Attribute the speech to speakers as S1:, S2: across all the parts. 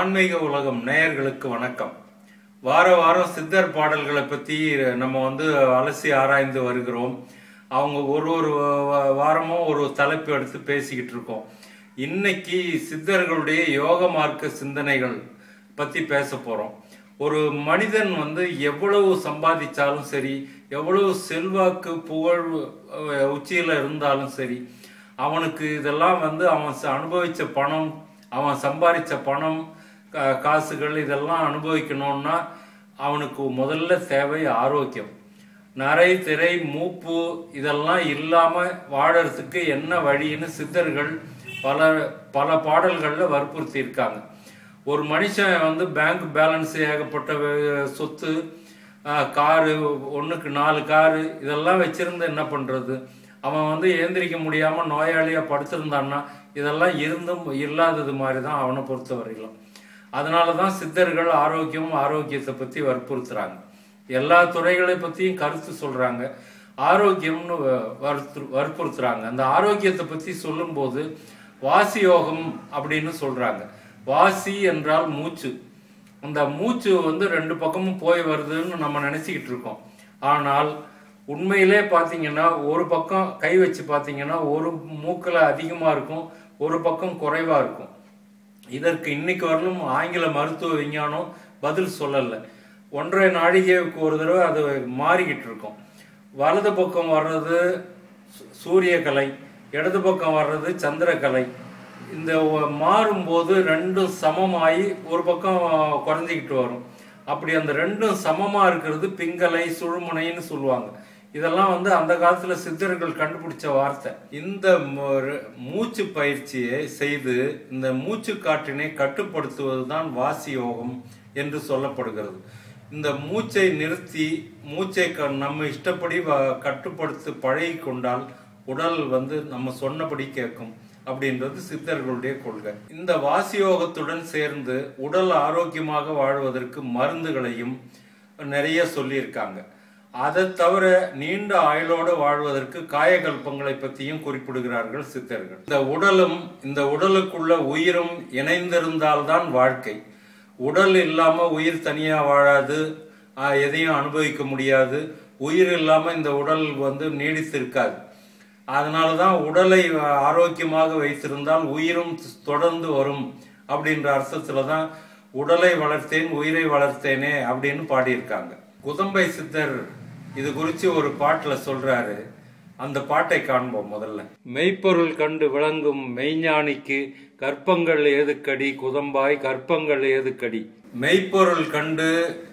S1: ஆன்மீக உலகம் நேயர்களுக்கு வணக்கம் வார வாரம் சித்தர் பாடல்களை பற்றி நம்ம வந்து அலசி ஆராய்ந்து வருகிறோம் அவங்க ஒரு ஒரு வா- வாரமும் ஒரு தலைப்பு எடுத்து பேசிக்கிட்டு இருக்கோம் இன்னைக்கு சித்தர்களுடைய யோக மார்க்க சிந்தனைகள் பற்றி பேச போகிறோம் ஒரு மனிதன் வந்து எவ்வளவு சம்பாதிச்சாலும் சரி எவ்வளவு செல்வாக்கு புகழ் அஹ், உச்சியில இருந்தாலும் சரி அவனுக்கு இதெல்லாம் வந்து அவன் ச- அனுபவிச்ச பணம் அவன் சம்பாதிச்ச பணம் கா- காசுகள் இதெல்லாம் அனுபவிக்கணும்னா அவனுக்கு முதல்ல தேவை ஆரோக்கியம் நரை திரை மூப்பு இதெல்லாம் இல்லாம வாழறதுக்கு என்ன வழின்னு சித்தர்கள் பல பல பாடல்கள்ல வற்புறுத்தி இருக்காங்க ஒரு மனுஷன் வந்து பேங்க் பேலன்ஸ் ஏகப்பட்ட வே- சொத்து ஆஹ், காரு ஒண்ணுக்கு நாலு காரு இதெல்லாம் வச்சிருந்து என்ன பண்றது அவன் வந்து ஏந்திரிக்க முடியாம நோயாளியா படுத்திருந்தான்னா இதெல்லாம் இருந்தும் இல்லாதது மாதிரி தான் அவனை பொறுத்த வரையிலும் அதனால தான் சித்தர்கள் ஆரோக்கியம் ஆரோக்கியத்தை பத்தி வற்புறுத்துறாங்க எல்லா துறைகளை பத்தியும் கருத்து சொல்றாங்க ஆரோக்கியம்னு வ- வற்புறு- வற்புறுத்துறாங்க அந்த ஆரோக்கியத்தை பத்தி சொல்லும்போது வாசி யோகம் அப்படின்னு சொல்றாங்க வாசி என்றால் மூச்சு அந்த மூச்சு வந்து ரெண்டு பக்கமும் போய் வருதுன்னு நம்ம நினைச்சுக்கிட்டு இருக்கோம் ஆனால் உண்மையிலே பார்த்தீங்கன்னா ஒரு பக்கம் கை வச்சு பார்த்தீங்கன்னா ஒரு மூக்கில் அதிகமாக இருக்கும் ஒரு பக்கம் குறைவாக இருக்கும் இதற்கு இன்னைக்கு வரலும் ஆங்கில மருத்துவ விஞ்ஞானம் பதில் சொல்லலை ஒன்றரை நாழிகைக்கு ஒரு தடவை அது மாறிக்கிட்டு இருக்கும் வலது பக்கம் வர்றது சு- சூரியகலை இடது பக்கம் வர்றது சந்திரகலை இந்த ஒ- மாறும்போது ரெண்டும் சமமாகி ஒரு பக்கம் குறைஞ்சிக்கிட்டு வரும் அப்படி அந்த ரெண்டும் சமமா இருக்கிறது பிங்கலை சுழுமுனைன்னு சொல்லுவாங்க இதெல்லாம் வந்து அந்த காலத்துல சித்தர்கள் கண்டுபிடிச்ச வார்த்தை இந்த மு- மூச்சு பயிற்சியை செய்து இந்த மூச்சு காற்றினை கட்டுப்படுத்துவது தான் வாசி யோகம் என்று சொல்லப்படுகிறது இந்த மூச்சை நிறுத்தி மூச்சை க- நம்ம இஷ்டப்படி வ- கட்டுப்படுத்தி பழகி கொண்டால் உடல் வந்து நம்ம சொன்னபடி கேட்கும் அப்படின்றது சித்தர்களுடைய கொள்கை இந்த வாசியோகத்துடன் சேர்ந்து உடல் ஆரோக்கியமாக வாழ்வதற்கு மருந்துகளையும் நிறைய சொல்லியிருக்காங்க அதை தவிர நீண்ட ஆயுளோடு வாழ்வதற்கு காயகல்பங்களை பற்றியும் குறிப்பிடுகிறார்கள் சித்தர்கள் இந்த உடலும் இந்த உடலுக்குள்ள உயிரும் இணைந்திருந்தால்தான் வாழ்க்கை உடல் இல்லாம உயிர் தனியா வாழாது ஆஹ், எதையும் அனுபவிக்க முடியாது உயிர் இல்லாம இந்த உடல் வந்து நீடித்து இருக்காது அதனாலதான் உடலை ஆரோக்கியமாக வைத்திருந்தால் உயிரும் தொடர்ந்து வரும் அப்படின்ற அர்த்தத்துல தான் உடலை வளர்த்தேன் உயிரை வளர்த்தேனே அப்படின்னு பாடியிருக்காங்க குதம்பை சித்தர் இது குறித்து ஒரு பாட்டுல சொல்றாரு அந்த பாட்டை காண்போம் முதல்ல மெய்ப்பொருள் கண்டு விளங்கும் மெய்ஞானிக்கு கற்பங்கள் ஏதுக்கடி குதம்பாய் கற்பங்கள் ஏதுக்கடி மெய்ப்பொருள் கண்டு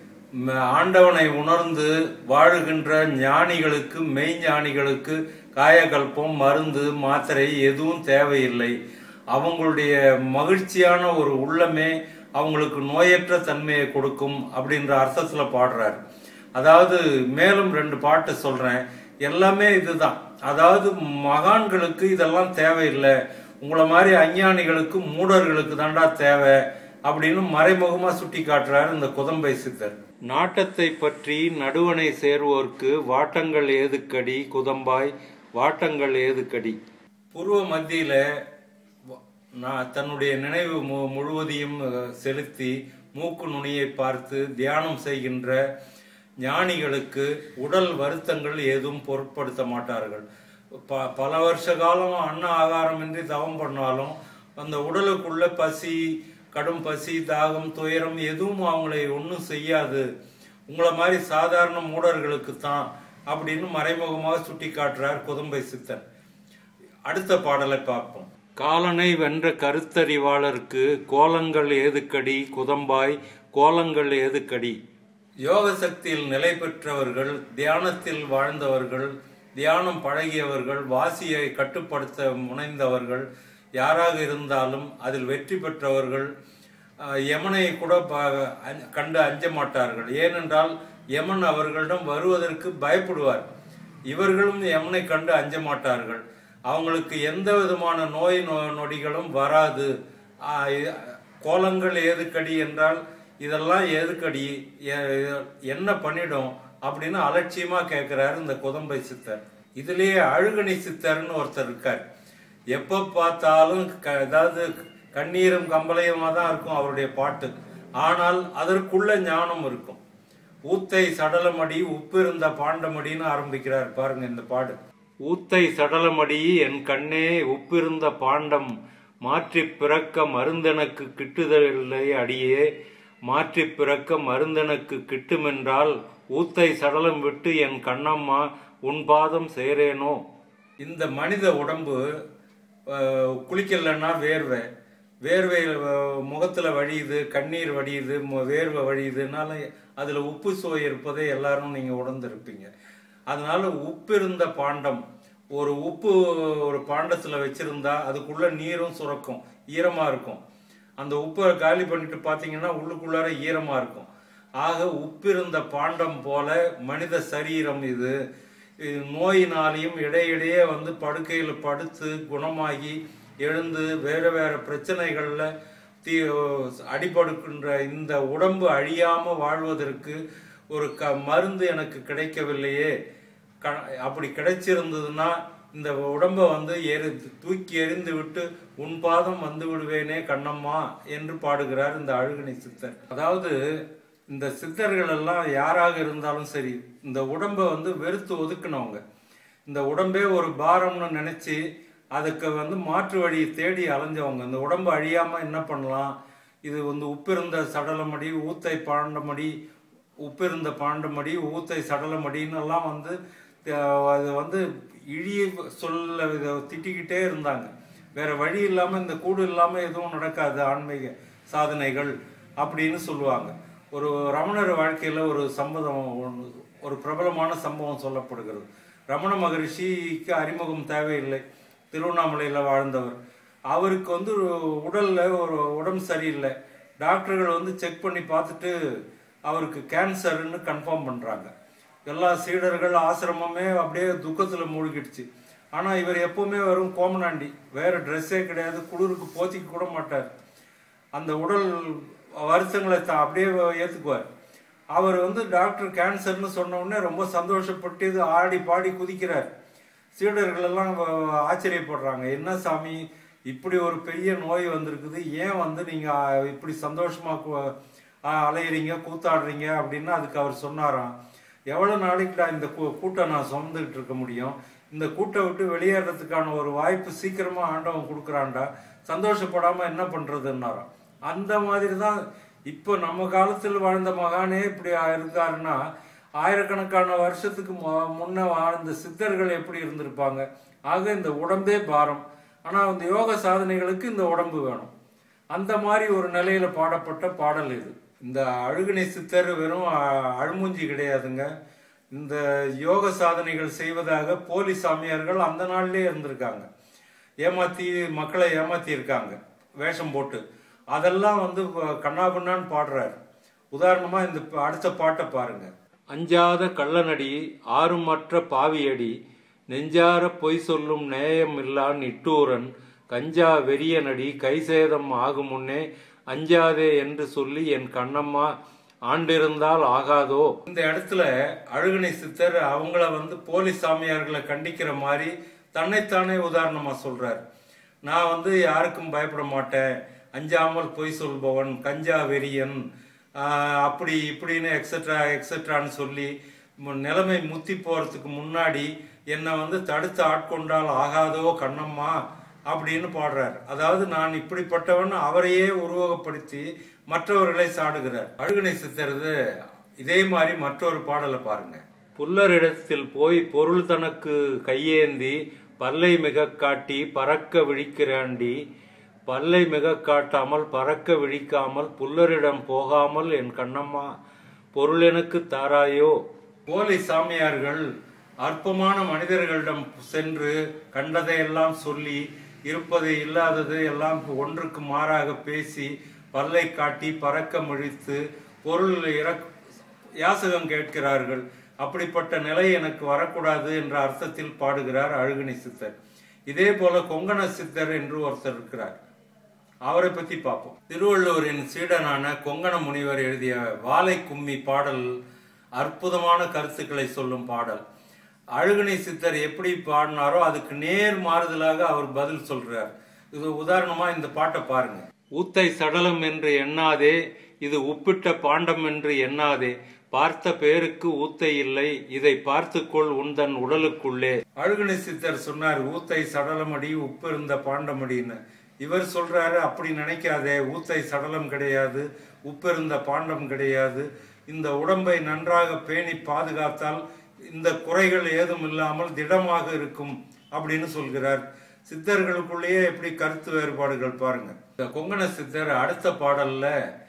S1: ம- ஆண்டவனை உணர்ந்து வாழுகின்ற ஞானிகளுக்கு மெய்ஞானிகளுக்கு காயகல்பம் மருந்து மாத்திரை எதுவும் தேவையில்லை அவங்களுடைய மகிழ்ச்சியான ஒரு உள்ளமே அவங்களுக்கு நோயற்ற தன்மையை கொடுக்கும் அப்படின்ற அர்த்தத்துல பாடுறாரு அதாவது மேலும் ரெண்டு பாட்டு சொல்றேன் எல்லாமே இதுதான் அதாவது மகான்களுக்கு இதெல்லாம் தேவையில்லை உங்களை மாதிரி அஞ்ஞானிகளுக்கு மூடர்களுக்கு தாண்டா தேவை அப்படின்னு மறைமுகமா சுட்டி காட்டுறாரு இந்த குதம்பை சித்தர் நாட்டத்தை பற்றி நடுவனை சேர்வோர்க்கு வாட்டங்கள் ஏதுக்கடி குதம்பாய் வாட்டங்கள் ஏதுக்கடி பூர்வ மத்தியில வ- நான் தன்னுடைய நினைவு மு- முழுவதையும் அஹ், செலுத்தி மூக்கு நுனியை பார்த்து தியானம் செய்கின்ற ஞானிகளுக்கு உடல் வருத்தங்கள் ஏதும் பொருட்படுத்த மாட்டார்கள் ப பல வருஷ காலம் அன்ன ஆகாரமின்றி தவம் பண்ணாலும் அந்த உடலுக்குள்ள பசி கடும் பசி தாகம் துயரம் எதுவும் அவங்களை ஒன்றும் செய்யாது உங்களை மாதிரி சாதாரண மூடர்களுக்கு தான் அப்படின்னு மறைமுகமாக சுட்டி காட்டுறார் குதம்பை சித்தன் அடுத்த பாடலை பார்ப்போம் காலனை வென்ற கருத்தறிவாளருக்கு கோலங்கள் ஏதுக்கடி குதம்பாய் கோலங்கள் ஏதுக்கடி யோக சக்தியில் நிலை பெற்றவர்கள் தியானத்தில் வாழ்ந்தவர்கள் தியானம் பழகியவர்கள் வாசியை கட்டுப்படுத்த முனைந்தவர்கள் யாராக இருந்தாலும் அதில் வெற்றி பெற்றவர்கள் அஹ், யமனை கூட ப- அஞ்ச- கண்டு அஞ்ச மாட்டார்கள் ஏனென்றால் யமன் அவர்களிடம் வருவதற்கு பயப்படுவார் இவர்களும் யமனை கண்டு அஞ்ச மாட்டார்கள் அவங்களுக்கு எந்த விதமான நோய் நொ- நொடிகளும் வராது ஆஹ் இ- கோலங்கள் ஏதுக்கடி என்றால் இதெல்லாம் எதுக்கடி எ- என்ன பண்ணிடும் அப்படின்னு அலட்சியமா கேட்கிறாரு இந்த குதம்பை சித்தர் இதுலயே அழுகணி சித்தர்னு ஒருத்தர் இருக்கார் எப்ப பார்த்தாலும் க- அதாவது கண்ணீரும் கம்பளையுமா தான் இருக்கும் அவருடைய பாட்டு ஆனால் அதற்குள்ள ஞானம் இருக்கும் ஊத்தை சடலமடி உப்பிருந்த பாண்டமடின்னு ஆரம்பிக்கிறார் பாருங்க இந்த பாடு ஊத்தை சடலமடி என் கண்ணே உப்பிருந்த பாண்டம் மாற்றி பிறக்க மருந்தெனக்கு கிட்டுதலில்லை அடியே மாற்றி பிறக்க மருந்தெனக்கு கிட்டுமென்றால் ஊத்தை சடலம் விட்டு என் கண்ணம்மா உன் பாதம் சேரேனோ இந்த மனித உடம்பு அஹ், குளிக்கலன்னா வேர்வை வேர்வை அஹ், முகத்துல வழியுது கண்ணீர் வடியுது மு- வேர்வை வழியுதுனால அதுல உப்பு சுவை இருப்பதை எல்லாரும் நீங்க உணர்ந்திருப்பீங்க அதனால உப்பு இருந்த பாண்டம் ஒரு உப்பு ஒரு பாண்டத்துல வச்சிருந்தா அதுக்குள்ள நீரும் சுரக்கும் ஈரமா இருக்கும் அந்த உப்பை காலி பண்ணிட்டு பாத்தீங்கன்னா உள்ளுக்குள்ளார ஈரமா இருக்கும் ஆக உப்பிருந்த பாண்டம் போல மனித சரீரம் இது இது நோயினாலையும் இடையிடையே வந்து படுக்கையில் படுத்து குணமாகி எழுந்து வேற வேற பிரச்சனைகள்ல தீ அடிபடுக்கின்ற இந்த உடம்பு அழியாம வாழ்வதற்கு ஒரு க மருந்து எனக்கு கிடைக்கவில்லையே க அப்படி கிடைச்சிருந்ததுன்னா இந்த உடம்ப வந்து எரி தூக்கி எறிந்து விட்டு உன் பாதம் வந்து விடுவேனே கண்ணம்மா என்று பாடுகிறார் இந்த அழுகணை சித்தர் அதாவது இந்த சித்தர்கள் எல்லாம் யாராக இருந்தாலும் சரி இந்த உடம்ப வந்து வெறுத்து ஒதுக்குனவங்க இந்த உடம்பே ஒரு பாரம்னு நினைச்சு அதுக்கு வந்து மாற்று வழியை தேடி அலைஞ்சவங்க இந்த உடம்பு அழியாம என்ன பண்ணலாம் இது வந்து உப்பிருந்த சடலமடி ஊத்தை பாண்டமடி உப்பிருந்த பாண்டமடி ஊத்தை சடலமடின்னு எல்லாம் வந்து அஹ், அது வந்து இழிய சொல்ல இத திட்டிக்கிட்டே இருந்தாங்க வேற வழி இல்லாம இந்த கூடு இல்லாம எதுவும் நடக்காது ஆன்மீக சாதனைகள் அப்படின்னு சொல்லுவாங்க ஒரு ரமணர் வாழ்க்கையில ஒரு சம்பவம் ஒண்ணு- ஒரு பிரபலமான சம்பவம் சொல்லப்படுகிறது ரமண மகரிஷிக்கு அறிமுகம் தேவையில்லை திருவண்ணாமலையில வாழ்ந்தவர் அவருக்கு வந்து ஒரு உடல்ல ஒரு உடம்பு சரியில்லை டாக்டர்கள் வந்து செக் பண்ணி பார்த்துட்டு அவருக்கு கேன்சர்னு கன்ஃபார்ம் பண்றாங்க எல்லா சீடர்கள் ஆசிரமமே அப்படியே துக்கத்துல மூழ்கிடுச்சு ஆனா இவர் எப்பவுமே வரும் கோமனாண்டி வேற ட்ரெஸ்ஸே கிடையாது குளிருக்கு போத்திக்க கூட மாட்டார் அந்த உடல் வருத்தங்களை த- அப்படியே ஏத்துக்குவார் அவர் வந்து டாக்டர் கேன்சர்னு சொன்ன உடனே ரொம்ப சந்தோஷப்பட்டு இது ஆடி பாடி குதிக்கிறார் சீடர்கள் எல்லாம் வ- ஆச்சரியப்படுறாங்க என்ன சாமி இப்படி ஒரு பெரிய நோய் வந்திருக்குது ஏன் வந்து நீங்க ஆ, இப்படி சந்தோஷமா கு- ஆ, அலையுறீங்க கூத்தாடுறீங்க அப்படின்னு அதுக்கு அவர் சொன்னாராம் எவ்வளவு நாளைக்குடா இந்த கூ- கூட்டம் நான் சுமந்துகிட்டு இருக்க முடியும் இந்த கூட்டை விட்டு வெளியேறதுக்கான ஒரு வாய்ப்பு சீக்கிரமா ஆண்டவன் கொடுக்குறான்டா சந்தோஷப்படாம என்ன பண்றதுன்னாராம் அந்த மாதிரி தான் இப்போ நம்ம காலத்தில் வாழ்ந்த மகானே இப்படி இருக்காருன்னா ஆயிரக்கணக்கான வருஷத்துக்கு மு- முன்ன வாழ்ந்த சித்தர்கள் எப்படி இருந்திருப்பாங்க ஆக இந்த உடம்பே பாரம் ஆனா அந்த யோக சாதனைகளுக்கு இந்த உடம்பு வேணும் அந்த மாதிரி ஒரு நிலையில பாடப்பட்ட பாடல் இது இந்த அழுகுனை சித்தர் வெறும் அ- அழுமூஞ்சி கிடையாதுங்க இந்த யோக சாதனைகள் செய்வதாக போலி சாமியார்கள் அந்த நாள்லயே இருந்திருக்காங்க ஏமாத்தி மக்களை ஏமாத்தி இருக்காங்க வேஷம் போட்டு அதெல்லாம் வந்து கண்ணாபின்னான்னு பாடுறாரு உதாரணமா இந்த ப- அடுத்த பாட்டை பாருங்க அஞ்சாத கள்ளனடி ஆறுமற்ற பாவியடி நெஞ்சார பொய் சொல்லும் நேயம் இல்லா நிட்டூரன் கஞ்சா வெறியனடி கைசேதம் ஆகும் முன்னே அஞ்சாதே என்று சொல்லி என் கண்ணம்மா ஆண்டிருந்தால் ஆகாதோ இந்த இடத்துல அழுகனை சித்தர் அவங்கள வந்து போலி சாமியார்களை கண்டிக்கிற மாதிரி தன்னைத்தானே உதாரணமா சொல்றார் நான் வந்து யாருக்கும் பயப்பட மாட்டேன் அஞ்சாமல் பொய் சொல்பவன் கஞ்சா வெறியன் ஆஹ் அப்படி இப்படின்னு எக்ஸெட்ரா எக்ஸெட்ரான்னு சொல்லி மு- நிலைமை முத்தி போறதுக்கு முன்னாடி என்னை வந்து தடுத்து ஆட்கொண்டால் ஆகாதோ கண்ணம்மா அப்படின்னு பாடுறார் அதாவது நான் இப்படிப்பட்டவன் அவரையே உருவகப்படுத்தி மற்றவர்களை சாடுகிறார் அழுகனை சித்தரது இதே மாதிரி மற்றொரு பாடலை பாருங்க புல்லரிடத்தில் போய் பொருள் தனக்கு கையேந்தி பல்லை மிக காட்டி பறக்க விழிக்கிறாண்டி பல்லை மிக காட்டாமல் பறக்க விழிக்காமல் புல்லரிடம் போகாமல் என் கண்ணம்மா பொருள் எனக்கு தாராயோ போலி சாமியார்கள் அற்பமான மனிதர்களிடம் சென்று கண்டதையெல்லாம் சொல்லி இருப்பது இல்லாதது எல்லாம் ஒன்றுக்கு மாறாக பேசி பல்லை காட்டி பறக்க முழித்து பொருள் இறக் யாசகம் கேட்கிறார்கள் அப்படிப்பட்ட நிலை எனக்கு வரக்கூடாது என்ற அர்த்தத்தில் பாடுகிறார் அழுகுனி சித்தர் இதே போல கொங்கண சித்தர் என்று ஒருத்தர் இருக்கிறார் அவரை பத்தி பார்ப்போம் திருவள்ளுவரின் சீடனான கொங்கண முனிவர் எழுதிய வாலை கும்மி பாடல் அற்புதமான கருத்துக்களை சொல்லும் பாடல் அழுகுனை சித்தர் எப்படி பாடினாரோ அதுக்கு நேர் மாறுதலாக அவர் பதில் சொல்றார் இது உதாரணமா இந்த பாட்டை பாருங்க ஊத்தை சடலம் என்று எண்ணாதே இது உப்பிட்ட பாண்டம் என்று எண்ணாதே பார்த்த பேருக்கு ஊத்தை இல்லை இதை பார்த்துக்கொள் உந்தன் உடலுக்குள்ளே அழுகுணி சித்தர் சொன்னார் ஊத்தை சடலமடி உப்பு இருந்த பாண்டமடின்னு இவர் சொல்றாரு அப்படி நினைக்காதே ஊத்தை சடலம் கிடையாது உப்பு இருந்த பாண்டம் கிடையாது இந்த உடம்பை நன்றாக பேணி பாதுகாத்தால் இந்த குறைகள் ஏதும் இல்லாமல் திடமாக இருக்கும் அப்படின்னு சொல்கிறார் சித்தர்களுக்குள்ளேயே எப்படி கருத்து வேறுபாடுகள் பாருங்க இந்த கொங்கண சித்தர் அடுத்த பாடல்ல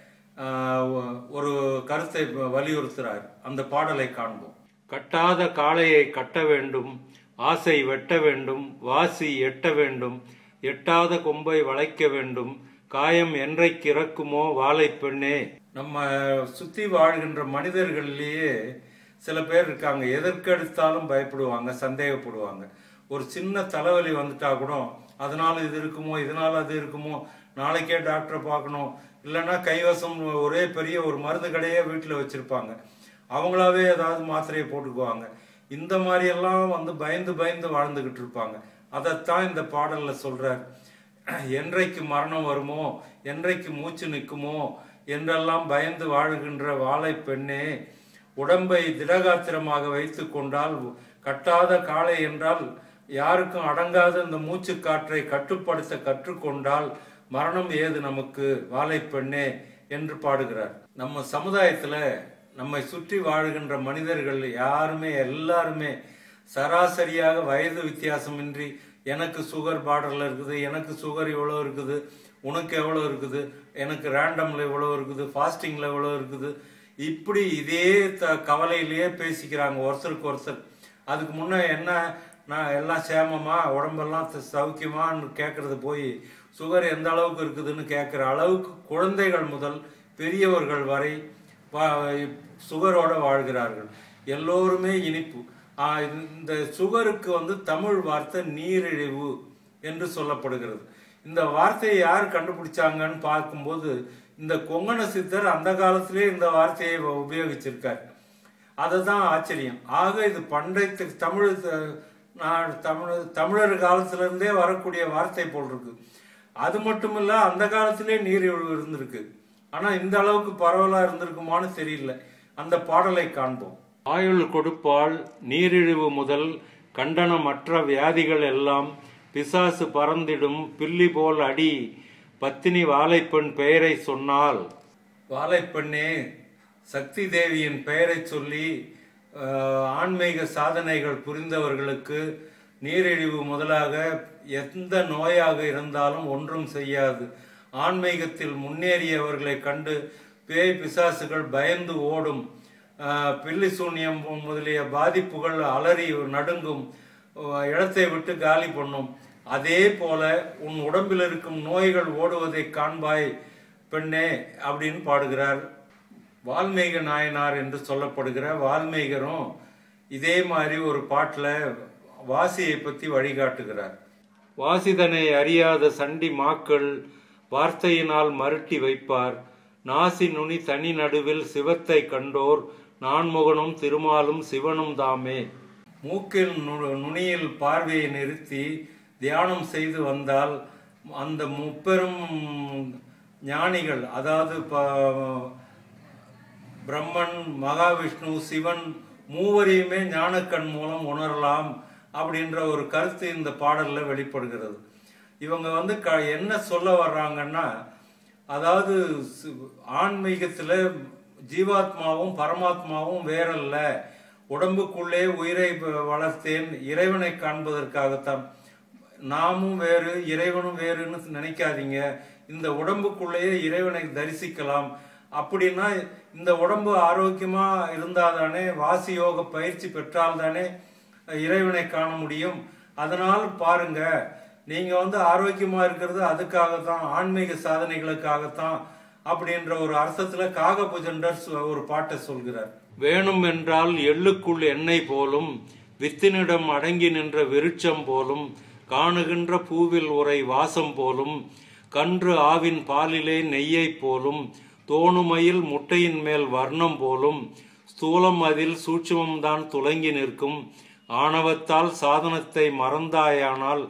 S1: ஆஹ், ஒரு கருத்தை வலியுறுத்துறார் அந்த பாடலை காண்போம் கட்டாத காளையை கட்ட வேண்டும் ஆசை வெட்ட வேண்டும் வாசி எட்ட வேண்டும் எட்டாத கொம்பை வளைக்க வேண்டும் காயம் என்றைக்கு இறக்குமோ வாழை பெண்ணே நம்ம சுத்தி வாழ்கின்ற மனிதர்களிலேயே சில பேர் இருக்காங்க எதற்கெடுத்தாலும் பயப்படுவாங்க சந்தேகப்படுவாங்க ஒரு சின்ன தலைவலி வந்துட்டா கூட அதனால இது இருக்குமோ இதனால அது இருக்குமோ நாளைக்கே டாக்டரை பார்க்கணும் இல்லைன்னா கைவசம் ஒரே பெரிய ஒரு மருந்து கடையே வீட்டில் வச்சிருப்பாங்க அவங்களாவே ஏதாவது மாத்திரையை போட்டுக்குவாங்க இந்த மாதிரி எல்லாம் வந்து பயந்து பயந்து வாழ்ந்துகிட்டு இருப்பாங்க அதைத்தான் இந்த பாடல்ல சொல்றார் என்றைக்கு மரணம் வருமோ என்றைக்கு மூச்சு நிற்குமோ என்றெல்லாம் பயந்து வாழுகின்ற வாழை பெண்ணே உடம்பை திடகாத்திரமாக வைத்து கொண்டால் கட்டாத காளை என்றால் யாருக்கும் அடங்காத இந்த மூச்சு காற்றை கட்டுப்படுத்த கற்றுக்கொண்டால் மரணம் ஏது நமக்கு வாழை பெண்ணே என்று பாடுகிறார் நம்ம சமுதாயத்துல நம்மை சுற்றி வாழுகின்ற மனிதர்கள் யாருமே எல்லாருமே சராசரியாக வயது வித்தியாசமின்றி எனக்கு சுகர் பார்டர்ல இருக்குது எனக்கு சுகர் இவ்வளோ இருக்குது உனக்கு எவ்வளோ இருக்குது எனக்கு ரேண்டம்ல இவ்வளோ இருக்குது ஃபாஸ்டிங்ல இவ்வளோ இருக்குது இப்படி இதே த கவலையிலேயே பேசிக்கிறாங்க ஒருத்தருக்கு ஒருத்தர் அதுக்கு முன்ன என்ன நான் எல்லாம் சேமமா உடம்பெல்லாம் த- சௌக்கியமான்னு கேட்கறது போய் சுகர் எந்த அளவுக்கு இருக்குதுன்னு கேட்குற அளவுக்கு குழந்தைகள் முதல் பெரியவர்கள் வரை வா- சுகரோட வாழ்கிறார்கள் எல்லோருமே இனிப்பு ஆ, இந்த சுகருக்கு வந்து தமிழ் வார்த்தை நீரிழிவு என்று சொல்லப்படுகிறது இந்த வார்த்தையை யார் கண்டுபிடிச்சாங்கன்னு பார்க்கும்போது இந்த கொங்கண சித்தர் அந்த காலத்திலே இந்த வார்த்தையை உபயோகிச்சிருக்கார் அதுதான் ஆச்சரியம் ஆக இது பண்டைய தமிழ் த- நான் தமிழ் தமிழர் காலத்துல இருந்தே வரக்கூடிய வார்த்தை போல் இருக்கு அது மட்டும் இல்ல அந்த காலத்திலே நீரிழிவு இருந்திருக்கு ஆனா இந்த அளவுக்கு பரவலா இருந்திருக்குமான்னு தெரியல அந்த பாடலை காண்போம் ஆயுள் கொடுப்பால் நீரிழிவு முதல் கண்டனமற்ற வியாதிகள் எல்லாம் பிசாசு பறந்திடும் பில்லி போல் அடி பத்தினி வாழைப்பெண் பெயரை சொன்னால் வாழைப்பெண்ணே சக்தி தேவியின் பெயரை சொல்லி ஆஹ், ஆன்மீக சாதனைகள் புரிந்தவர்களுக்கு நீரிழிவு முதலாக எந்த நோயாக இருந்தாலும் ஒன்றும் செய்யாது ஆன்மீகத்தில் முன்னேறியவர்களை கண்டு பேய் பிசாசுகள் பயந்து ஓடும் ஆஹ், பில்லி சூன்யம் முதலிய பாதிப்புகள் அலறி நடுங்கும் ஆஹ், இடத்தை விட்டு காலி பண்ணும் அதே போல உன் உடம்பில் இருக்கும் நோய்கள் ஓடுவதை காண்பாய் பெண்ணே அப்படின்னு பாடுகிறார் வால்மீக நாயனார் என்று சொல்லப்படுகிற வால்மீகரும் இதே மாதிரி ஒரு பாட்டுல வாசியை பத்தி வழிகாட்டுகிறார் வாசிதனை அறியாத சண்டி மாக்கள் வார்த்தையினால் மருட்டி வைப்பார் நாசி நுனி தனி நடுவில் சிவத்தை கண்டோர் நான்முகனும் திருமாலும் சிவனும் தாமே மூக்கில் நு- நுனியில் பார்வையை நிறுத்தி தியானம் செய்து வந்தால் அந்த முப்பெரும் ஞானிகள் அதாவது ப- பிரம்மன் மகாவிஷ்ணு சிவன் மூவரையுமே ஞானக்கண் மூலம் உணரலாம் அப்படின்ற ஒரு கருத்து இந்த பாடல்ல வெளிப்படுகிறது இவங்க வந்து க என்ன சொல்ல வர்றாங்கன்னா அதாவது சி- ஆன்மீகத்துல ஜீவாத்மாவும் பரமாத்மாவும் வேறல்ல உடம்புக்குள்ளே உயிரை வ- வளர்த்தேன் இறைவனை காண்பதற்காகத்தான் நாமும் வேறு இறைவனும் வேறுன்னு நினைக்காதீங்க இந்த உடம்புக்குள்ளேயே இறைவனை தரிசிக்கலாம் அப்படின்னா இந்த உடம்பு ஆரோக்கியமா இருந்தாதானே வாசி யோக பயிற்சி பெற்றால்தானே இறைவனை காண முடியும் அதனால் பாருங்க நீங்க வந்து ஆரோக்கியமா இருக்கிறது அதுக்காகத்தான் ஆன்மீக சாதனைகளுக்காகத்தான் அப்படின்ற ஒரு அர்த்தத்துல காகபுஜண்டர் சொ- ஒரு பாட்டை சொல்கிறார் வேணும் என்றால் எள்ளுக்குள் எண்ணெய் போலும் வித்தினிடம் அடங்கி நின்ற விருட்சம் போலும் காணுகின்ற பூவில் உரை வாசம் போலும் கன்று ஆவின் பாலிலே நெய்யைப் போலும் தோணுமையில் முட்டையின் மேல் வர்ணம் போலும் ஸ்தூலம் அதில் சூட்சுமம்தான் துலங்கி நிற்கும் ஆணவத்தால் சாதனத்தை மறந்தாயானால்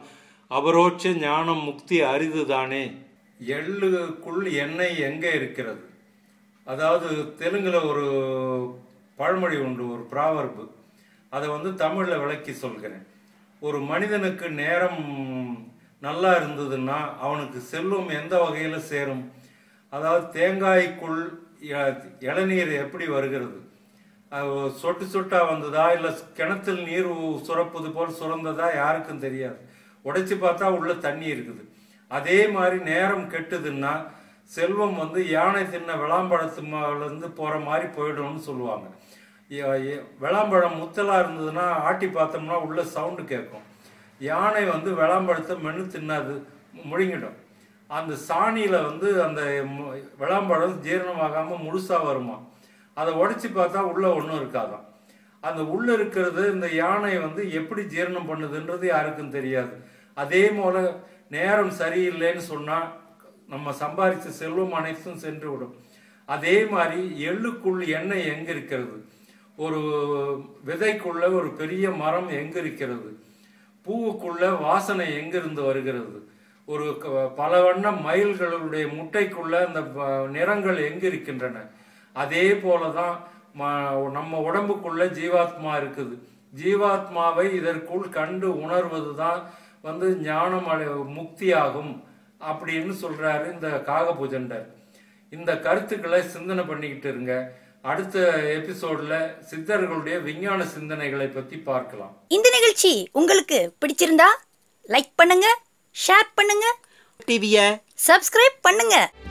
S1: அபரோட்ச ஞானம் முக்தி அரிதுதானே எள்ளுக்குள் எண்ணெய் எங்கே இருக்கிறது அதாவது தெலுங்குல ஒரு பழமொழி உண்டு ஒரு ப்ராவர்பு அதை வந்து தமிழில் விளக்கி சொல்கிறேன் ஒரு மனிதனுக்கு நேரம் நல்லா இருந்ததுன்னா அவனுக்கு செல்வம் எந்த வகையில் சேரும் அதாவது தேங்காய்க்குள் இ- இளநீர் எப்படி வருகிறது அது சொட்டு சொட்டா வந்ததா இல்லை கிணத்தில் நீர் உ- சுரப்பது போல் சுரந்ததா யாருக்கும் தெரியாது உடைச்சு பார்த்தா உள்ள தண்ணி இருக்குது அதே மாதிரி நேரம் கெட்டுதுன்னா செல்வம் வந்து யானை தின்ன விளாம்பழத்து இருந்து போற மாதிரி போயிடும்னு சொல்லுவாங்க ய- ய- விளாம்பழம் முத்தலா இருந்ததுன்னா ஆட்டி பார்த்தோம்னா உள்ள சவுண்டு கேட்கும் யானை வந்து விளாம்பழத்தை மென்று தின்னாது முழுங்கிடும் அந்த சாணியில வந்து அந்த மு- விளாம்பழம் ஜீரணமாகாம முழுசா வருமா அதை உடைச்சு பார்த்தா உள்ள ஒன்றும் இருக்காதாம் அந்த உள்ள இருக்கிறது இந்த யானை வந்து எப்படி ஜீரணம் பண்ணுதுன்றது யாருக்கும் தெரியாது அதே போல நேரம் சரியில்லைன்னு சொன்னா நம்ம சம்பாதிச்ச செல்வம் அனைத்தும் சென்று விடும் அதே மாதிரி எள்ளுக்குள் எண்ணெய் எங்க இருக்கிறது ஒரு விதைக்குள்ள ஒரு பெரிய மரம் எங்க இருக்கிறது பூவுக்குள்ள வாசனை எங்கிருந்து வருகிறது ஒரு க- பல வண்ண மயில்களுடைய முட்டைக்குள்ள அந்த ப- நிறங்கள் எங்க இருக்கின்றன அதே போலதான் ம- நம்ம உடம்புக்குள்ள ஜீவாத்மா இருக்குது ஜீவாத்மாவை இதற்குள் கண்டு உணர்வதுதான் வந்து ஞானம் அடை முக்தியாகும் அப்படின்னு சொல்றாரு இந்த காகபூஜண்டர் இந்த கருத்துக்களை சிந்தனை பண்ணிக்கிட்டு இருங்க அடுத்த எபிசோட்ல சித்தர்களுடைய விஞ்ஞான சிந்தனைகளை பத்தி பார்க்கலாம்
S2: இந்த நிகழ்ச்சி உங்களுக்கு பிடிச்சிருந்தா லைக் பண்ணுங்க ஷேர் பண்ணுங்க
S3: டிவியை
S2: சப்ஸ்கிரைப் பண்ணுங்க